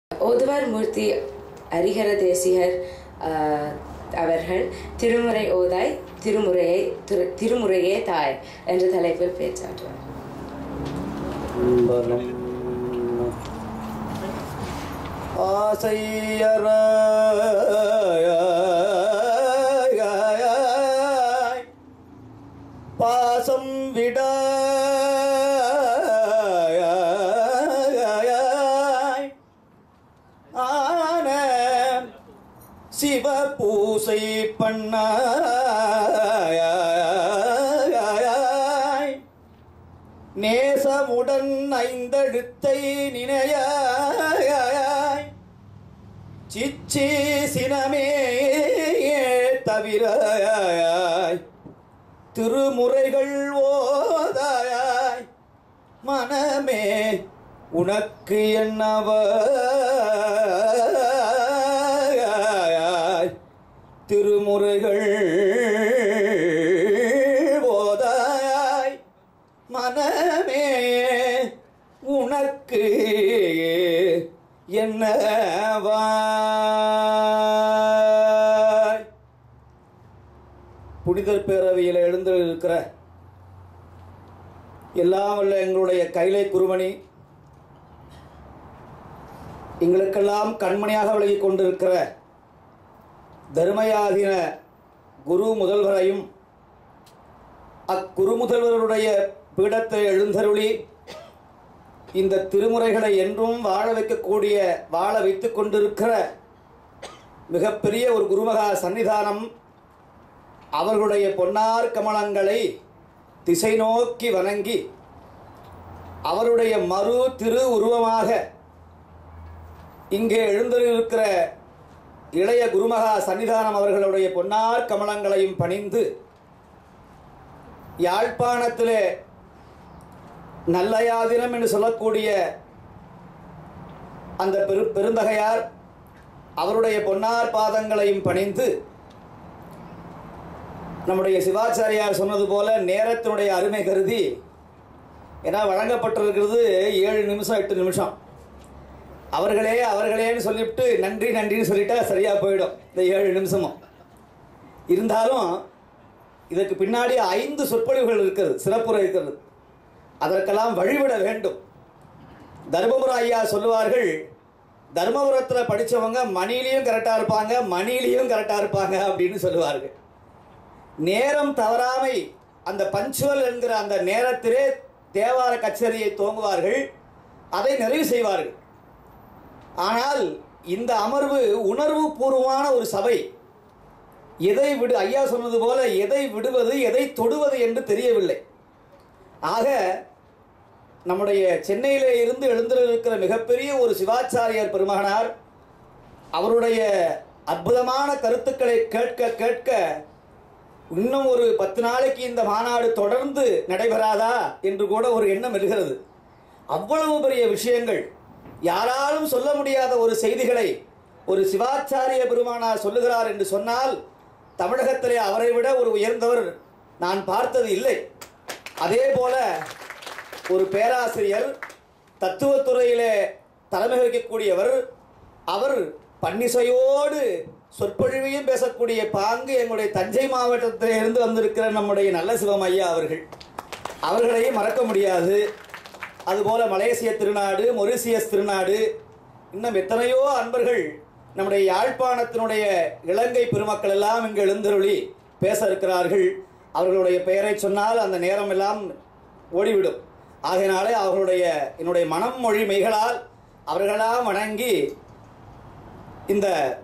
ஓதுவார் மூர்த்தி ஹரிஹர தேசிகர் ஆஹ், அவர்கள் திருமுறை ஓதாய் திருமுறையை திரு- திருமுறையே தாய் என்ற தலைப்பில் பேச்சாற்றுவார் பலம் ஆசையற பாசம் விட ஆன சிவ பூசை பண்ண நேசமுடன் ஐந்தெழுத்தை நினைய சிச்சி சினமே தவிர திருமுறைகள் ஓதாய் மனமே உனக்கு என்னவ திருமுறைகள் ஓதாய் மனமே உனக்கு என்னவாய் புனிதர் பேரவையில் எழுந்திருக்கிற எல்லாம் வல்ல எங்களுடைய கைலை குருமணி எங்களுக்கெல்லாம் கண்மணியாக விலகிக் கொண்டிருக்கிற தர்மயாதீன குரு முதல்வரையும் அக்குரு முதல்வருடைய பீடத்தை எழுந்தருளி இந்த திருமுறைகளை என்றும் வாழ வைக்கக்கூடிய வாழ வைத்துக் கொண்டிருக்கிற மிகப்பெரிய ஒரு குருமகா சன்னிதானம் அவர்களுடைய பொன்னார் கமலங்களை திசை நோக்கி வணங்கி அவருடைய மறு திரு உருவமாக இங்கே எழுந்திருக்கிற இளைய குருமகா சன்னிதானம் அவர்களுடைய பொன்னார் கமலங்களையும் பணிந்து யாழ்ப்பாணத்திலே நல்லயாதினம் என்று சொல்லக்கூடிய அந்த பெரு பெருந்தகையார் அவருடைய பொன்னார் பாதங்களையும் பணிந்து நம்முடைய சிவாச்சாரியார் சொன்னது போல நேரத்தினுடைய அருமை கருதி ஏன்னா வழங்கப்பட்டிருக்கிறது ஏழு நிமிஷம் எட்டு நிமிஷம் அவர்களே அவர்களேன்னு சொல்லிவிட்டு நன்றி நன்றின்னு சொல்லிட்டா சரியாக போயிடும் இந்த ஏழு நிமிஷமும் இருந்தாலும் இதற்கு பின்னாடி ஐந்து சொற்பொழிவுகள் இருக்கிறது சிறப்புரை இருக்கிறது அதற்கெல்லாம் வழிவிட வேண்டும் தர்மபுரம் ஐயா சொல்லுவார்கள் தர்மபுரத்தில் படித்தவங்க மணிலையும் கரெக்டாக இருப்பாங்க மணிலையும் கரெக்டாக இருப்பாங்க அப்படின்னு சொல்லுவார்கள் நேரம் தவறாமை அந்த பஞ்சுவல் என்கிற அந்த நேரத்திலே தேவார கச்சேரியை துவங்குவார்கள் அதை நிறைவு செய்வார்கள் ஆனால் இந்த அமர்வு உணர்வு பூர்வமான ஒரு சபை எதை விடு ஐயா சொன்னது போல எதை விடுவது எதை தொடுவது என்று தெரியவில்லை ஆக நம்முடைய சென்னையிலே இருந்து எழுந்திருக்கிற மிகப்பெரிய ஒரு சிவாச்சாரியார் பெருமகனார் அவருடைய அற்புதமான கருத்துக்களை கேட்க கேட்க இன்னும் ஒரு பத்து நாளைக்கு இந்த மாநாடு தொடர்ந்து நடைபெறாதா என்று கூட ஒரு எண்ணம் எழுகிறது அவ்வளவு பெரிய விஷயங்கள் யாராலும் சொல்ல முடியாத ஒரு செய்திகளை ஒரு சிவாச்சாரிய பெருமானார் சொல்லுகிறார் என்று சொன்னால் தமிழகத்திலே அவரை விட ஒரு உயர்ந்தவர் நான் பார்த்தது இல்லை அதே போல ஒரு பேராசிரியர் தத்துவத்துறையிலே தலைமை வகிக்கக்கூடியவர் அவர் பன்னிசையோடு சொற்பொழிவையும் பேசக்கூடிய பாங்கு எங்களுடைய தஞ்சை மாவட்டத்தில் இருந்து வந்திருக்கிற நம்முடைய நல்ல சிவம் ஐயா அவர்கள் அவர்களையும் மறக்க முடியாது அதுபோல மலேசிய திருநாடு மொரிசியஸ் திருநாடு இன்னும் எத்தனையோ அன்பர்கள் நம்முடைய யாழ்ப்பாணத்தினுடைய இலங்கை பெருமக்கள் எல்லாம் இங்கு எழுந்தருளி பேச இருக்கிறார்கள் அவர்களுடைய பெயரை சொன்னால் அந்த நேரம் எல்லாம் ஓடிவிடும் ஆகையினாலே அவர்களுடைய என்னுடைய மனம் மொழி மெய்களால் அவர்களெல்லாம் வணங்கி இந்த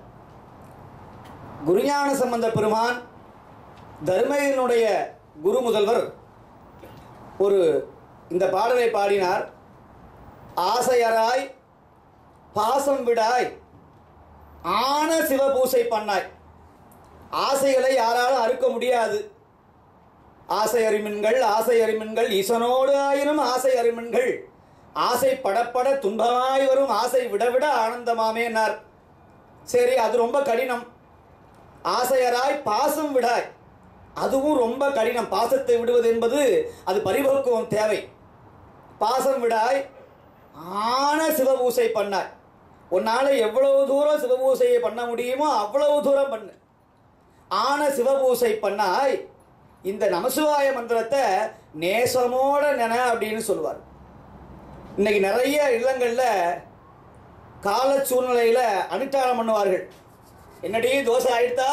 குருஞான சம்பந்த பெருமான் தர்மையினுடைய குரு முதல்வர் ஒரு இந்த பாடலை பாடினார் ஆசையராய் பாசம் விடாய் ஆன சிவபூசை பண்ணாய் ஆசைகளை யாராலும் அறுக்க முடியாது ஆசை அறிமின்கள் ஆசை அறிமின்கள் ஈசனோடு ஆயினும் ஆசை அறிமின்கள் ஆசை படப்பட துன்பமாய் வரும் ஆசை விடவிட ஆனந்தமாமேனார் சரி அது ரொம்ப கடினம் ஆசையராய் பாசம் விடாய் அதுவும் ரொம்ப கடினம் பாசத்தை விடுவது என்பது அது பரிபக்குவம் தேவை பாசம் விடாய் ஆன சிவபூசை பண்ணாய் உன்னால எவ்வளவு தூரம் சிவபூசையை பண்ண முடியுமோ அவ்வளவு தூரம் பண்ணு ஆன சிவபூசை பண்ணாய் இந்த நமசிவாய மந்திரத்தை நேசமோட நின அப்படின்னு சொல்லுவார் இன்னைக்கு நிறைய இல்லங்கள்ல கால சூழ்நிலையில அனுஷ்டானம் பண்ணுவார்கள் என்னடி தோசை ஆயிடுதா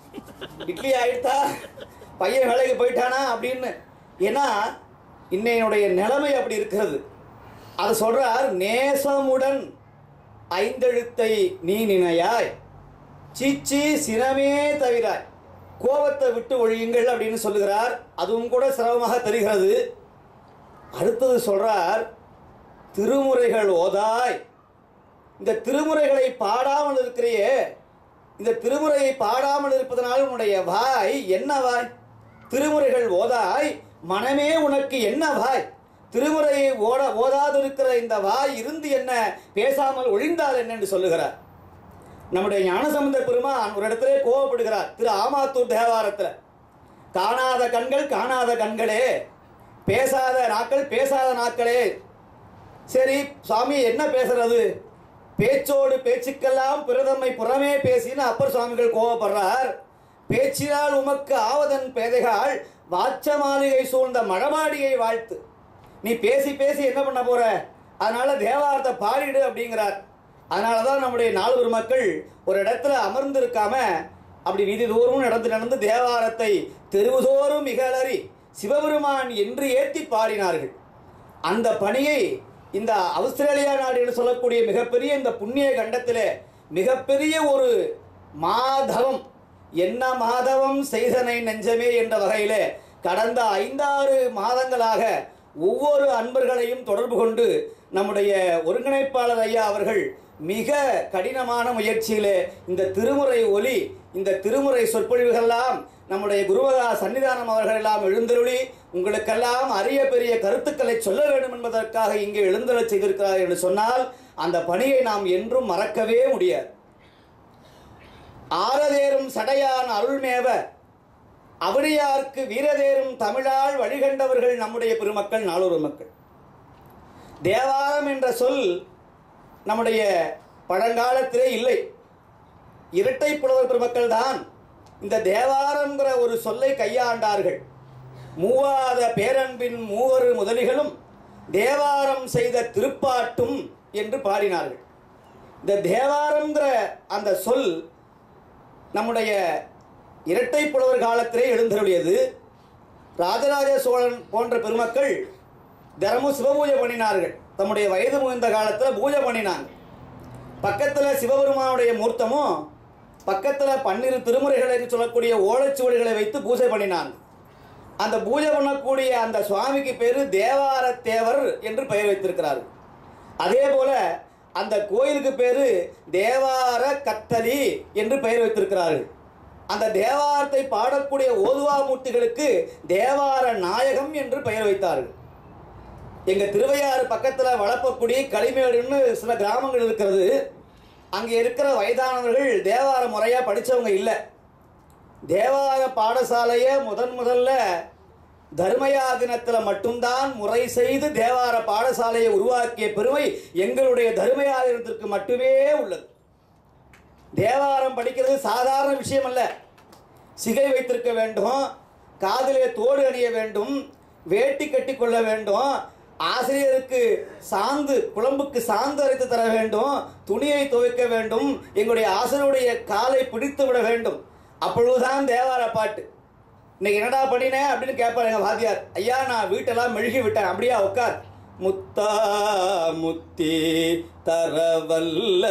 இட்லி ஆயிடுதா பையன் வேலைக்கு போயிட்டானா அப்படின்னு ஏன்னா இன்னையனுடைய நிலைமை அப்படி இருக்கிறது அது சொல்றார் நேசமுடன் ஐந்தெழுத்தை நீ நினையாய் சீச்சி சினமே தவிராய் கோபத்தை விட்டு ஒழியுங்கள் அப்படின்னு சொல்லுகிறார் அதுவும் கூட சிரமமாக தெரிகிறது அடுத்தது சொல்றார் திருமுறைகள் ஓதாய் இந்த திருமுறைகளை பாடாமல் இருக்கிறியே இந்த திருமுறையை பாடாமல் இருப்பதனால் உன்னுடைய வாய் என்ன வாய் திருமுறைகள் ஓதாய் மனமே உனக்கு என்ன வாய் திருமுறையை ஓட ஓதாதிருக்கிற இந்த வாய் இருந்து என்ன பேசாமல் ஒழிந்தால் என்ன என்று சொல்லுகிறார் நம்முடைய ஞானசம்பந்த பெருமான் ஒரு இடத்திலே கோவப்படுகிறார் திரு ஆமாத்தூர் தேவாரத்தில் காணாத கண்கள் காணாத கண்களே பேசாத நாட்கள் பேசாத நாட்களே சரி சுவாமி என்ன பேசுறது பேச்சோடு பேச்சுக்கெல்லாம் பிரதமை புறமே பேசின்னு அப்பர் சுவாமிகள் கோவப்படுறார் பேச்சினால் உமக்கு ஆவதன் பேதைகால் வாச்ச மாளிகை சூழ்ந்த மழமாடியை வாழ்த்து நீ பேசி பேசி என்ன பண்ண போற அதனால தேவாரத்தை பாடிடு அப்படிங்கிறார் அதனால தான் நம்முடைய நாலு மக்கள் ஒரு இடத்துல அமர்ந்து இருக்காம அப்படி வீதி தோறும் நடந்து நடந்து தேவாரத்தை தெருவுதோறும் மிகலறி சிவபெருமான் என்று ஏத்தி பாடினார்கள் அந்த பணியை இந்த ஆஸ்திரேலியா நாடு என்று சொல்லக்கூடிய மிகப்பெரிய இந்த புண்ணிய கண்டத்திலே மிகப்பெரிய ஒரு மாதவம் என்ன மாதவம் செய்தனை நெஞ்சமே என்ற வகையிலே கடந்த ஐந்தாறு மாதங்களாக ஒவ்வொரு அன்பர்களையும் தொடர்பு கொண்டு நம்முடைய ஒருங்கிணைப்பாளர் ஐயா அவர்கள் மிக கடினமான முயற்சியிலே இந்த திருமுறை ஒலி இந்த திருமுறை சொற்பொழிவுகளெல்லாம் நம்முடைய குருவகா சன்னிதானம் அவர்கள் எல்லாம் எழுந்தருளி உங்களுக்கெல்லாம் அரிய பெரிய கருத்துக்களை சொல்ல வேண்டும் என்பதற்காக இங்கே எழுந்தருளச் செய்திருக்கிறார் என்று சொன்னால் அந்த பணியை நாம் என்றும் மறக்கவே முடியாது ஆரதேரும் சடையான் அருள்மேவ அவனியார்க்கு வீரதேரும் தமிழால் வழிகண்டவர்கள் நம்முடைய பெருமக்கள் நாளொரு மக்கள் தேவாரம் என்ற சொல் நம்முடைய பழங்காலத்திலே இல்லை இரட்டை புலவர் பெருமக்கள் தான் இந்த தேவாரங்கிற ஒரு சொல்லை கையாண்டார்கள் மூவாத பேரன்பின் மூவரு முதலிகளும் தேவாரம் செய்த திருப்பாட்டும் என்று பாடினார்கள் இந்த தேவாரங்கிற அந்த சொல் நம்முடைய இரட்டை புலவர் காலத்திலே எழுந்தருளியது ராஜராஜ சோழன் போன்ற பெருமக்கள் தினமும் சிவபூஜை பண்ணினார்கள் தம்முடைய வயது முகிந்த காலத்தில் பூஜை பண்ணினாங்க பக்கத்தில் சிவபெருமானுடைய மூர்த்தமும் பக்கத்தில் பன்னிரு திருமுறைகளை சொல்லக்கூடிய ஓலைச்சுவடிகளை வைத்து பூஜை பண்ணினாங்க அந்த பூஜை பண்ணக்கூடிய அந்த சுவாமிக்கு பேர் தேவார தேவர் என்று பெயர் வைத்திருக்கிறார்கள் அதே போல அந்த கோயிலுக்கு பேரு தேவார கத்தலி என்று பெயர் வைத்திருக்கிறார்கள் அந்த தேவாரத்தை பாடக்கூடிய ஓதுவா மூர்த்திகளுக்கு தேவார நாயகம் என்று பெயர் வைத்தார்கள் எங்க திருவையாறு பக்கத்துல வளப்பக்குடி களிமேடுன்னு சில கிராமங்கள் இருக்கிறது அங்கே இருக்கிற வயதானவர்கள் தேவார முறையா படிச்சவங்க இல்லை தேவார பாடசாலையை முதன் முதல்ல தர்மயா தினத்தில் மட்டும்தான் முறை செய்து தேவார பாடசாலையை உருவாக்கிய பெருமை எங்களுடைய தர்மயா தினத்திற்கு மட்டுமே உள்ளது தேவாரம் படிக்கிறது சாதாரண விஷயம் அல்ல சிகை வைத்திருக்க வேண்டும் காதிலே தோடு அணிய வேண்டும் வேட்டி கட்டி கொள்ள வேண்டும் ஆசிரியருக்கு சாந்து குழம்புக்கு சாந்து அரைத்து தர வேண்டும் துணியை துவைக்க வேண்டும் எங்களுடைய ஆசிரியருடைய காலை பிடித்து விட வேண்டும் அப்பொழுதுதான் தேவார பாட்டு இன்னைக்கு என்னடா பண்ணினேன் அப்படின்னு கேட்பாரு எங்க வாத்தியார் ஐயா நான் வீட்டெல்லாம் மெழுகி விட்டேன் அப்படியா உட்கார் முத்தா முத்தி தரவல்ல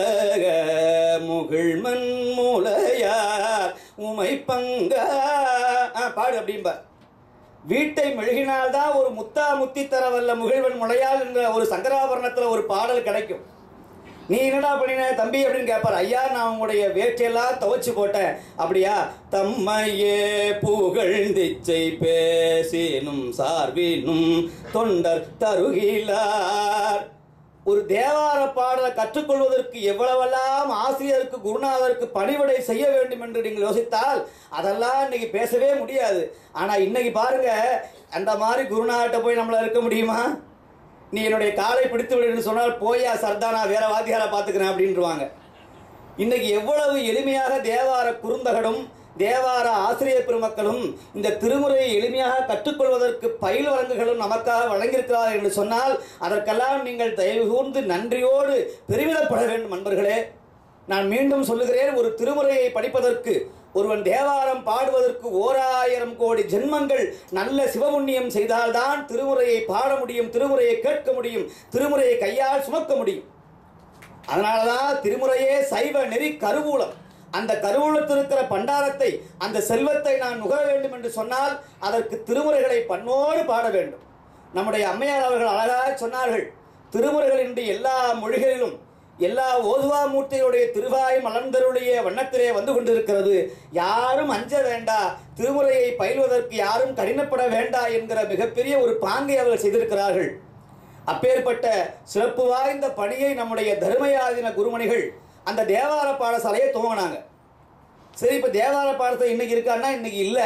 முகிழ்மன் மூலையார் உமை பங்க ஆ, பாடு அப்படிம்பார் வீட்டை மெழுகினால்தான் ஒரு முத்தா முத்தி தரவல்ல முகிழ்வன் முளையால் என்ற ஒரு சங்கராபரணத்தில் ஒரு பாடல் கிடைக்கும் நீ என்னடா பண்ணின தம்பி அப்படின்னு கேட்பார் ஐயா நான் உங்களுடைய வேட்டையெல்லாம் துவைச்சு போட்டேன் அப்படியா தம்மையே புகழ்ந்திச்சை பேசினும் சார்பினும் தொண்டர் தருகிலார் ஒரு தேவார பாடலை கற்றுக்கொள்வதற்கு எவ்வளவெல்லாம் ஆசிரியருக்கு குருநாதருக்கு பணிவிடை செய்ய வேண்டும் என்று நீங்கள் யோசித்தால் அதெல்லாம் இன்னைக்கு பேசவே முடியாது ஆனால் இன்னைக்கு பாருங்க அந்த மாதிரி குருநாதர்கிட்ட போய் நம்மளால இருக்க முடியுமா நீ என்னுடைய காலை பிடித்து விடுன்னு சொன்னால் போயா சர்தானா வேற வாத்தியாரை பார்த்துக்கிறேன் அப்படின்ட்டுருவாங்க இன்னைக்கு எவ்வளவு எளிமையாக தேவார குறுந்தகடும் தேவார ஆசிரியர் பெருமக்களும் இந்த திருமுறையை எளிமையாக கற்றுக்கொள்வதற்கு பயில் வழங்குகளும் நமக்காக வழங்கியிருக்கிறார்கள் என்று சொன்னால் அதற்கெல்லாம் நீங்கள் தயவு கூர்ந்து நன்றியோடு பெருமிதப்பட வேண்டும் நண்பர்களே நான் மீண்டும் சொல்லுகிறேன் ஒரு திருமுறையை படிப்பதற்கு ஒருவன் தேவாரம் பாடுவதற்கு ஓராயிரம் கோடி ஜென்மங்கள் நல்ல சிவபுண்ணியம் செய்தால்தான் திருமுறையை பாட முடியும் திருமுறையை கேட்க முடியும் திருமுறையை கையால் சுமக்க முடியும் அதனாலதான் திருமுறையே சைவ நெறி கருவூலம் அந்த கருவூலத்தில் இருக்கிற பண்டாரத்தை அந்த செல்வத்தை நான் நுகர வேண்டும் என்று சொன்னால் அதற்கு திருமுறைகளை பண்ணோடு பாட வேண்டும் நம்முடைய அம்மையார் அவர்கள் அழகாக சொன்னார்கள் திருமுறைகள் இன்று எல்லா மொழிகளிலும் எல்லா ஓதுவா மூர்த்திகளுடைய திருவாய் மலர்ந்தருடைய வண்ணத்திலே வந்து கொண்டிருக்கிறது யாரும் அஞ்ச வேண்டா திருமுறையை பயில்வதற்கு யாரும் கடினப்பட வேண்டா என்கிற மிகப்பெரிய ஒரு பாங்கை அவர்கள் செய்திருக்கிறார்கள் அப்பேற்பட்ட சிறப்பு வாய்ந்த பணியை நம்முடைய தர்மயாதின குருமணிகள் அந்த தேவார பாடசாலையை துவங்கினாங்க சரி இப்போ தேவார பாடசாலை இன்னைக்கு இருக்கான்னா இன்னைக்கு இல்லை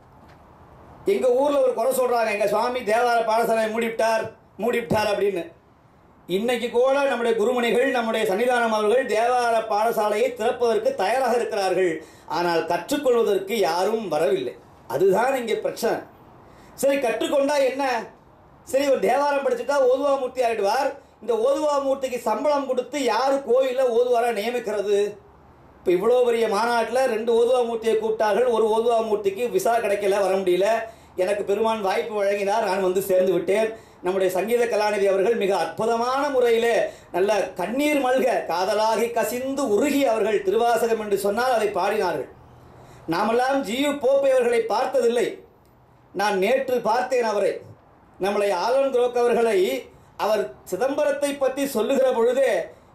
எங்க ஊர்ல ஒரு குறை சொல்றாங்க எங்க சுவாமி தேவார பாடசாலையை மூடிவிட்டார் மூடிவிட்டார் அப்படின்னு இன்னைக்கு கூட நம்முடைய குருமணிகள் நம்முடைய சன்னிதானம் அவர்கள் தேவார பாடசாலையை திறப்பதற்கு தயாராக இருக்கிறார்கள் ஆனால் கற்றுக்கொள்வதற்கு யாரும் வரவில்லை அதுதான் இங்கே பிரச்சனை சரி கற்றுக்கொண்டா என்ன சரி ஒரு தேவாரம் படிச்சுட்டா ஓதுவா மூர்த்தி ஆயிடுவார் இந்த ஓதுவா மூர்த்திக்கு சம்பளம் கொடுத்து யார் கோயிலில் ஓதுவாரா நியமிக்கிறது இப்போ இவ்வளோ பெரிய மாநாட்டில் ரெண்டு ஓதுவா மூர்த்தியை கூப்பிட்டார்கள் ஒரு ஓதுவா மூர்த்திக்கு விசா கிடைக்கல வர முடியல எனக்கு பெருமான் வாய்ப்பு வழங்கினார் நான் வந்து சேர்ந்து விட்டேன் நம்முடைய சங்கீத கலாநிதி அவர்கள் மிக அற்புதமான முறையிலே நல்ல கண்ணீர் மல்க காதலாகி கசிந்து உருகி அவர்கள் திருவாசகம் என்று சொன்னால் அதை பாடினார்கள் நாமெல்லாம் ஜியு போப்பை அவர்களை பார்த்ததில்லை நான் நேற்று பார்த்தேன் அவரை நம்மளை ஆலன் குரோக் அவர்களை அவர் சிதம்பரத்தை பற்றி சொல்லுகிற பொழுதே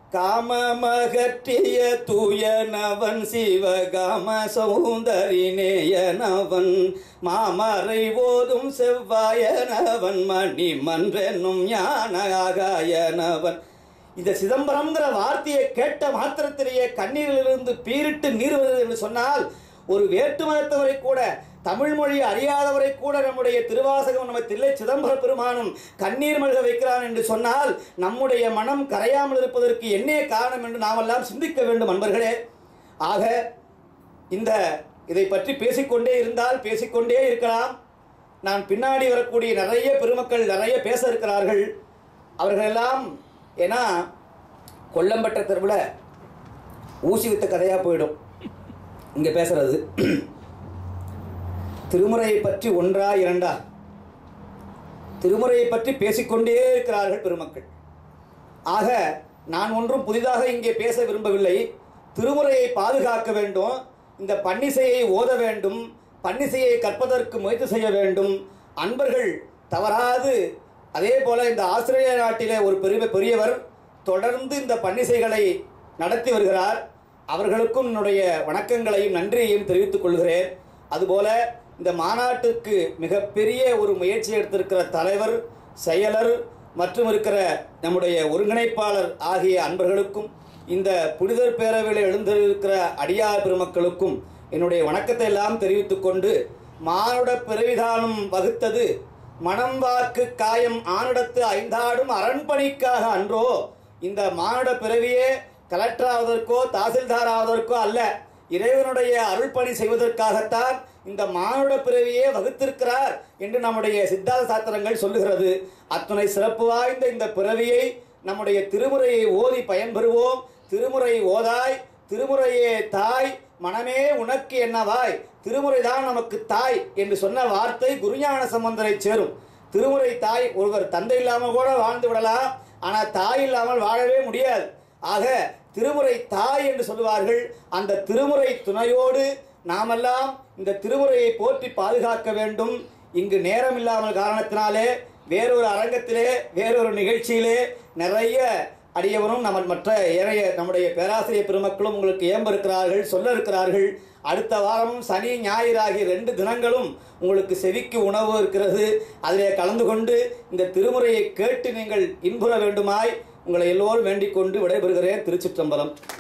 காமமகற்றிய தூயனவன் சிவகாம சௌந்தரினேயனவன் மாமரை ஓதும் செவ்வாயனவன் மணி மன்றென்னும் ஞானகாயனவன் இந்த சிதம்பரம்ங்கிற வார்த்தையை கேட்ட மாத்திரத்திலேயே கண்ணீரிலிருந்து பீரிட்டு நீர் வருகிறது என்று சொன்னால் ஒரு வேற்று மதத்தவரை கூட தமிழ் மொழி அறியாதவரை கூட நம்முடைய திருவாசகம் நம்ம தில்லை சிதம்பர பெருமானும் கண்ணீர் மல்க வைக்கிறான் என்று சொன்னால் நம்முடைய மனம் கரையாமல் இருப்பதற்கு என்ன காரணம் என்று நாமெல்லாம் சிந்திக்க வேண்டும் அன்பர்களே ஆக இந்த இதை பற்றி பேசிக்கொண்டே இருந்தால் பேசிக்கொண்டே இருக்கலாம் நான் பின்னாடி வரக்கூடிய நிறைய பெருமக்கள் நிறைய பேச இருக்கிறார்கள் அவர்களெல்லாம் ஏன்னா கொல்லம்பட்ட தெருவில் ஊசி வித்த கதையாக போயிடும் இங்கே பேசுறது திருமுறையை பற்றி ஒன்றா இரண்டா திருமுறையை பற்றி பேசிக்கொண்டே இருக்கிறார்கள் பெருமக்கள் ஆக நான் ஒன்றும் புதிதாக இங்கே பேச விரும்பவில்லை திருமுறையை பாதுகாக்க வேண்டும் இந்த பன்னிசையை ஓத வேண்டும் பன்னிசையை கற்பதற்கு முயற்சி செய்ய வேண்டும் அன்பர்கள் தவறாது அதே போல இந்த ஆஸ்திரேலிய நாட்டிலே ஒரு பெரிய பெரியவர் தொடர்ந்து இந்த பன்னிசைகளை நடத்தி வருகிறார் அவர்களுக்கும் என்னுடைய வணக்கங்களையும் நன்றியையும் தெரிவித்துக் கொள்கிறேன் அதுபோல இந்த மாநாட்டுக்கு மிகப்பெரிய ஒரு முயற்சி எடுத்திருக்கிற தலைவர் செயலர் மற்றும் இருக்கிற நம்முடைய ஒருங்கிணைப்பாளர் ஆகிய அன்பர்களுக்கும் இந்த புனிதர் பேரவையில் எழுந்திருக்கிற அடியார் பெருமக்களுக்கும் என்னுடைய வணக்கத்தை எல்லாம் தெரிவித்துக் கொண்டு மானுட பிறவிதானம் வகுத்தது மனம் வாக்கு காயம் ஆனிடத்து ஐந்தாடும் அரண்பணிக்காக அன்றோ இந்த மானுட பிறவியே கலெக்டர் ஆவதற்கோ தாசில்தார் ஆவதற்கோ அல்ல இறைவனுடைய அருள்பணி செய்வதற்காகத்தான் இந்த மானுட பிறவியே வகுத்திருக்கிறார் என்று நம்முடைய சித்தாந்த சாத்திரங்கள் சொல்லுகிறது அத்துணை சிறப்பு வாய்ந்த இந்த பிறவியை நம்முடைய திருமுறையை ஓதி பயன்பெறுவோம் திருமுறை ஓதாய் திருமுறையே தாய் மனமே உனக்கு என்னவாய் திருமுறை தான் நமக்கு தாய் என்று சொன்ன வார்த்தை குருஞான சம்பந்தரை சேரும் திருமுறை தாய் ஒருவர் தந்தை இல்லாமல் கூட வாழ்ந்து விடலாம் ஆனால் தாய் இல்லாமல் வாழவே முடியாது ஆக திருமுறை தாய் என்று சொல்லுவார்கள் அந்த திருமுறை துணையோடு நாமெல்லாம் இந்த திருமுறையை போற்றி பாதுகாக்க வேண்டும் இங்கு நேரம் இல்லாமல் காரணத்தினாலே வேறொரு அரங்கத்திலே வேறொரு நிகழ்ச்சியிலே நிறைய அடியவரும் நம்ம மற்ற ஏனைய நம்முடைய பேராசிரியர் பெருமக்களும் உங்களுக்கு ஏம்ப இருக்கிறார்கள் சொல்ல இருக்கிறார்கள் அடுத்த வாரமும் சனி ஞாயிறு ஆகிய ரெண்டு தினங்களும் உங்களுக்கு செவிக்கு உணவு இருக்கிறது அதிலே கலந்து கொண்டு இந்த திருமுறையை கேட்டு நீங்கள் இன்புற வேண்டுமாய் உங்களை எல்லோரும் வேண்டிக் கொண்டு விடைபெறுகிறேன் திருச்சிற்றம்பலம்